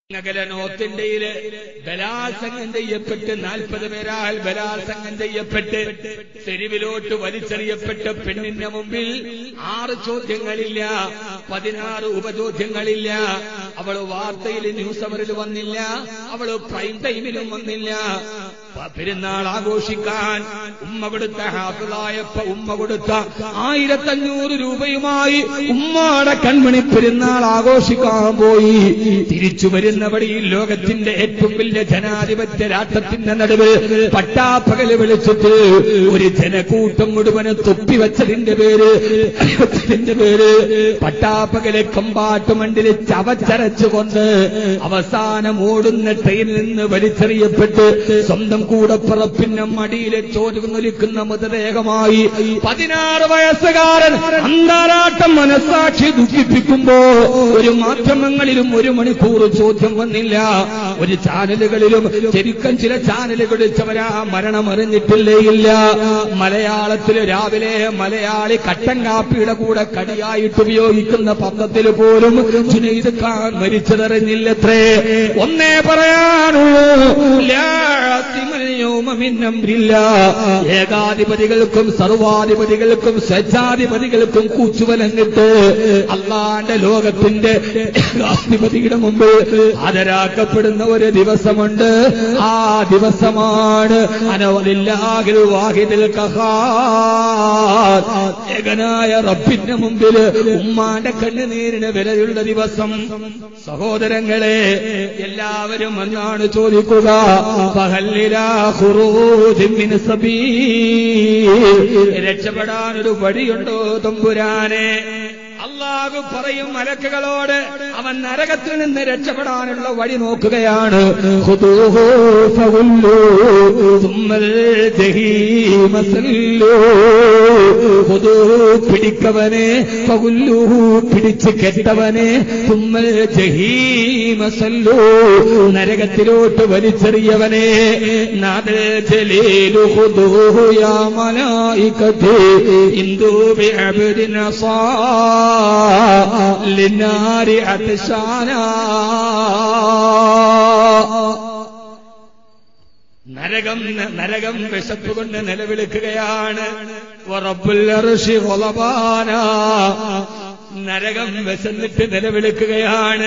നഗര നോർത്ത് ഇന്ത്യയില് ബലാത്സംഗം ചെയ്യപ്പെട്ട് നാൽപ്പത് പേരാൽ ബലാത്സംഗം ചെയ്യപ്പെട്ട് തെരുവിലോട്ട് വലിച്ചെറിയപ്പെട്ട പെണ്ണിന്റെ മുമ്പിൽ ആറ് ചോദ്യങ്ങളില്ല പതിനാറ് ഉപചോദ്യങ്ങളില്ല അവള് വാർത്തയിൽ ന്യൂസ് അവറിൽ വന്നില്ല അവള് പ്രൈം ടൈമിലും വന്നില്ല പെരുന്നാൾ ആഘോഷിക്കാൻ ഉമ്മ കൊടുത്ത ഹാഫിളായപ്പ ഉമ്മ കൊടുത്ത ആയിരത്തഞ്ഞൂറ് രൂപയുമായി ഉമ്മാടെ കൺമണി പെരുന്നാൾ ആഘോഷിക്കാൻ പോയി തിരിച്ചു വരുന്നവടി ലോകത്തിന്റെ ഏറ്റവും വലിയ ജനാധിപത്യ രാഷ്ട്രത്തിന്റെ നടുവ് പട്ടാപ്പകല് വിളിച്ചിട്ട് ഒരു ജനക്കൂട്ടം മുഴുവന് തൊപ്പിവെച്ചതിന്റെ പേര് ത്തിന്റെ പേര് പട്ടാപ്പകലെ കമ്പാർട്ട്മെന്റിൽ ചവച്ചരച്ചുകൊണ്ട് അവസാനം ഓടുന്ന ട്രെയിനിൽ നിന്ന് വലിച്ചെറിയപ്പെട്ട് സ്വന്തം കൂടപ്പുറപ്പിന്റെ മടിയിലെ ചോദ്യമൊലിക്കുന്ന മൃതദേഹമായി പതിനാറ് വയസ്സുകാരൻ അന്താരാഷ്ട്രം മനസാക്ഷി ദുഃഖിപ്പിക്കുമ്പോ ഒരു മാധ്യമങ്ങളിലും ഒരു മണിക്കൂർ ചോദ്യം വന്നില്ല ഒരു ചാനലുകളിലും ശരിക്കും ചില ചാനലുകളിൽ ചവരാ മരണം അറിഞ്ഞിട്ടില്ലേ ഇല്ല മലയാളത്തില് രാവിലെ മലയാളി കട്ടൻ കാപ്പിയുടെ കൂടെ കടിയായിട്ട് ഉപയോഗിക്കുന്ന പത്രത്തിൽ പോലും ജുനൈദ് ഖാൻ മരിച്ചതറിഞ്ഞില്ലത്രേ ഒന്നേ പറയാനുള്ളൂ ില്ല ഏകാധിപതികൾക്കും സർവാധിപതികൾക്കും സ്വച്ഛാധിപതികൾക്കും കൂച്ചുവലങ്ങിട്ട് അള്ളാന്റെ ലോകത്തിന്റെ ഏകാധിപതിയുടെ മുമ്പ് ആദരാക്കപ്പെടുന്ന ഒരു ദിവസമുണ്ട് ആ ദിവസമാണ് അനവലില്ലാഹിൽ വാഹിദിൽ കഹാർ ഏകനായ റബ്ബിന്റെ മുമ്പിൽ ഉമ്മാന്റെ കണ്ണുനീരിന് വിലയുള്ള ദിവസം സഹോദരങ്ങളെ എല്ലാവരും എന്നാണ് ചോദിക്കുക പകല്ലിലാ ഖുറൂജിൻ മിൻ സബീൽ രക്ഷപ്പെടാനൊരു വഴിയുണ്ടോ തമ്പുരാനെ അള്ളാഹു പറയും മലക്കുകളോട് അവൻ നരകത്തിൽ നിന്ന് രക്ഷപ്പെടാനുള്ള വഴി നോക്കുകയാണ് ഖുദൂഹു ഫഗുല്ലൂ സുമ്മൽ ജഹീമ സല്ലൂ ഖുദൂഹു പിടിക്കവനെ ഫഗുല്ലൂഹു പിടിച്ച് കെട്ടവനെ സുമ്മൽ ജഹീമ സല്ലൂ നരകത്തിലോട്ട് വലിച്ചെറിയവനെ നാദൽ ജലീലു ഖുദൂഹു യാ മലായികതി ഇന്ദു ബിഅബ്ദിൻ അസാ للنار عطشانا നരകം നരകം വിശപ്പ് കൊണ്ട് നിലവിളിക്കുകയാണ് നരകം വിശന്നിട്ട് നിലവിളിക്കുകയാണ്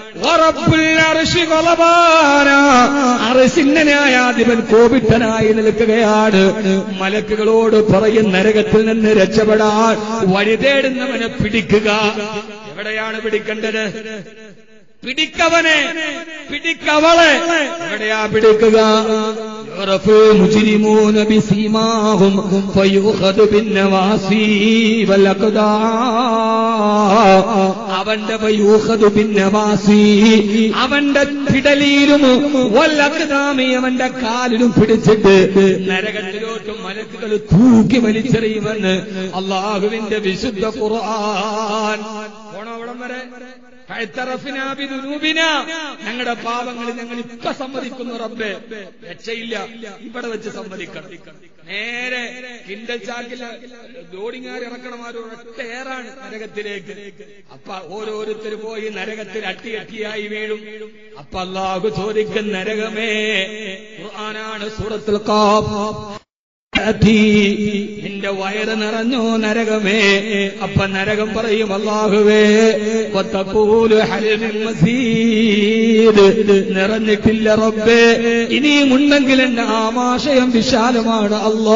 അറസിന്റെ ന്യായാധിപൻ കോപിത്തനായി നിൽക്കുകയാണ് മലക്കുകളോട് പറയും നരകത്തിൽ നിന്ന് രക്ഷപ്പെടാൻ വഴി തേടുന്നവനെ പിടിക്കുക എവിടെയാണ് പിടിക്കേണ്ടത് പിടിക്കവനെ പിടിക്കവളെ എവിടെയാ പിടിക്കുക മുജിരിമൂന ബിസീമാഹും ഫയൂഖദു ബിന്നവാസി വലഖദാ അവന്റെ വയൂഖദു ബിന്നവാസി അവന്റെ പിടലിയിലും വല്ലഖദാമി അവന്റെ കാലിലും പിടിച്ചിട്ട് നരകത്തിലോട്ട് മലക്കുകൾ തൂക്കി വലിച്ചെറിയുമെന്ന് അള്ളാഹുവിന്റെ വിശുദ്ധ ഖുർആൻ പോണോ അവിടം വരെ ഞങ്ങളുടെ പാപങ്ങൾ ഞങ്ങൾ ഇപ്പൊ സമ്മതിക്കുന്നു റബ്ബെ രക്ഷയില്ല ഇവിടെ വെച്ച് സമ്മതിക്കണം നേരെ കിണ്ടൽ ചാക്കിൽ ലോഡിങ്ങാർ ഇറക്കണമാരോ ഒറ്റേറാണ് നരകത്തിലേക്ക് അപ്പ ഓരോരുത്തർ പോയി നരകത്തിൽ അട്ടിയട്ടിയായി വീഴും അപ്പൊ അള്ളാഹു ചോദിക്കും നരകമേ ഖുർആനാണ് സൂറത്തുൽ ഖാഫ് നിന്റെ വയറ് നിറഞ്ഞോ നരകമേ അപ്പൊ നരകം പറയും അള്ളാഹുവേ നിറഞ്ഞിട്ടില്ല റബ്ബേ ഇനിയും ഉണ്ടെങ്കിൽ എന്റെ ആമാശയം വിശാലമാണ് അള്ളാ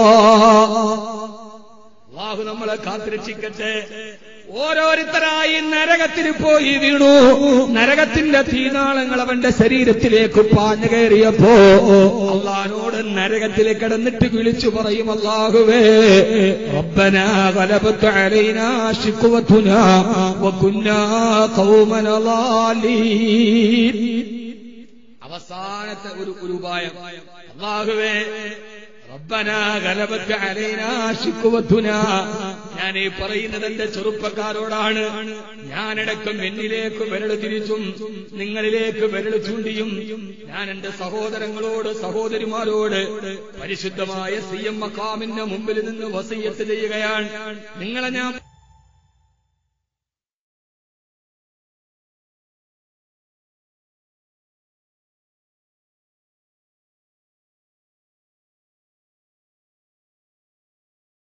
അള്ളാഹു നമ്മളെ കാത്തിരക്ഷിക്കട്ടെ ഓരോരുത്തരായി നരകത്തിൽ പോയി വീണു നരകത്തിന്റെ തീനാളങ്ങൾ അവന്റെ ശരീരത്തിലേക്ക് പാഞ്ഞു കയറിയപ്പോ അള്ളഹാനോട് നരകത്തിൽ കിടന്നിട്ട് വിളിച്ചു പറയും അള്ളാഹുവേ റബ്ബനാ ഗലബത്ത് അലൈനാ ശിഖ്വതുനാ വകുന്നാ ഖൗമന ളാലീൻ അവസാനത്തെ ഒരു ഒരു ഉപായം അള്ളാഹുവേ റബ്ബനാ ഗലബത്ത് അലൈനാ ശിഖ്വതുനാ ഞാൻ ഈ പറയുന്നത് എന്റെ ചെറുപ്പക്കാരോടാണ് ഞാനടക്കം എന്നിലേക്ക് വിരൽ തിരിച്ചും നിങ്ങളിലേക്ക് വിരൽ ചൂണ്ടിയും ഞാൻ എന്റെ സഹോദരങ്ങളോട് സഹോദരിമാരോട് പരിശുദ്ധമായ സി എം മക്കാമിന്റെ മുമ്പിൽ നിന്ന് വസയ്യത്ത് ചെയ്യുകയാണ് നിങ്ങളെ ഞാൻ